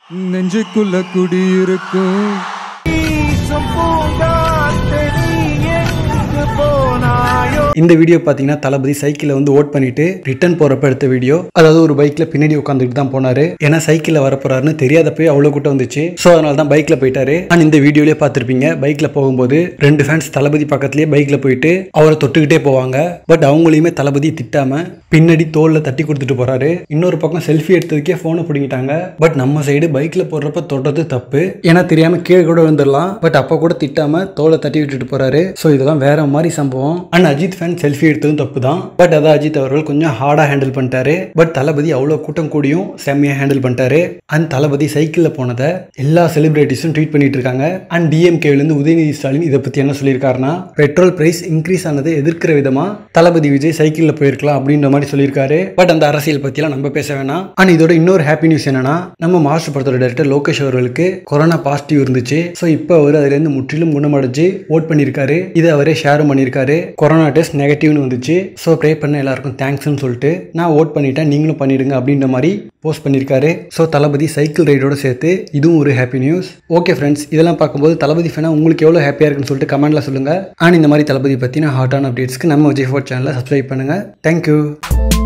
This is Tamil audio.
நெஞ்சுக்குள்ள குடியிருக்கும் இந்த வீடியோ பார்த்தீங்கன்னா தளபதி சைக்கிளை வந்து ஓட் பண்ணிட்டு ரிட்டர்ன் போறப்ப எடுத்த வீடியோ அதாவது ஒரு பைக்ல பின்னாடி உட்காந்துட்டு தான் போனாரு ஏன்னா சைக்கிளில் வரப்போறாருன்னு தெரியாதப்பவே அவ்வளோ கூட்டம் வந்துச்சு ஸோ அதனால தான் பைக்ல போயிட்டாரு அண்ட் இந்த வீடியோலயே பார்த்துருப்பீங்க பைக்ல போகும்போது ரெண்டு ஃபேன்ஸ் தளபதி பக்கத்துலயே பைக்ல போயிட்டு அவரை தொட்டுக்கிட்டே போவாங்க பட் அவங்களையுமே தளபதி திட்டாம பின்னாடி தோல்ல தட்டி கொடுத்துட்டு போறாரு இன்னொரு பக்கம் செல்ஃபி எடுத்ததுக்கே போனை பிடிங்கிட்டாங்க பட் நம்ம சைடு பைக்ல போடுறப்ப தொடுறது தப்பு ஏன்னா தெரியாம கீழே கூட வந்துடலாம் பட் அப்போ கூட திட்டாம தோலை தட்டி விட்டுட்டு போறாரு ஸோ இதெல்லாம் வேற மாதிரி சம்பவம் அண்ட் அஜித் ஃபேன் செல்ஃபி எடுத்ததும் தப்பு தான் பட் அதை அஜித் அவர்கள் கொஞ்சம் ஹார்டா ஹேண்டில் பண்ணிட்டாரு பட் தளபதி அவ்வளோ கூட்டம் கூடியும் செம்மையா ஹேண்டில் பண்ணிட்டாரு அண்ட் தளபதி சைக்கிளில் போனதை எல்லா செலிபிரிட்டிஸும் ட்வீட் பண்ணிட்டு இருக்காங்க அண்ட் டிஎம்கேலேருந்து உதயநிதி ஸ்டாலின் இதை பத்தி என்ன சொல்லியிருக்காருன்னா பெட்ரோல் பிரைஸ் இன்க்ரீஸ் ஆனதை எதிர்க்கிற விதமா தளபதி விஜய் சைக்கிளில் போயிருக்கலாம் அப்படின்ற மாதிரி சொல்லியிருக்காரு பட் அந்த அரசியல் பத்தியெல்லாம் நம்ம பேச வேணாம் அண்ட் இதோட இன்னொரு ஹாப்பி நியூஸ் என்னன்னா நம்ம மாஸ்டர் படத்தோட டேரக்டர் லோகேஷ் அவர்களுக்கு கொரோனா பாசிட்டிவ் இருந்துச்சு ஸோ இப்போ அவர் அதுலேருந்து முற்றிலும் குணமடைஞ்சு ஓட் பண்ணியிருக்காரு இதை அவரே ஷேரும் பண்ணியிருக்காரு கொரோனா டெஸ்ட் நெகட்டிவ்னு வந்துச்சு ஸோ ப்ரே பண்ண எல்லாருக்கும் தேங்க்ஸ்னு சொல்லிட்டு நான் ஓட் பண்ணிட்டேன் நீங்களும் பண்ணிடுங்க அப்படின்ற மாதிரி போஸ்ட் பண்ணியிருக்காரு ஸோ தளபதி சைக்கிள் ரைடோட சேர்த்து இதுவும் ஒரு ஹாப்பி நியூஸ் ஓகே ஃப்ரெண்ட்ஸ் இதெல்லாம் பார்க்கும்போது தளபதி ஃபேனா உங்களுக்கு எவ்வளோ ஹாப்பியாக இருக்குன்னு சொல்லிட்டு கமெண்ட்ல சொல்லுங்க அண்ட் இந்த மாதிரி தளபதி பற்றின ஹாட்டான அப்டேட்ஸ்க்கு நம்ம விஜய் ஃபோர் சேனலை சப்ஸ்கிரைப் பண்ணுங்க தேங்க்யூ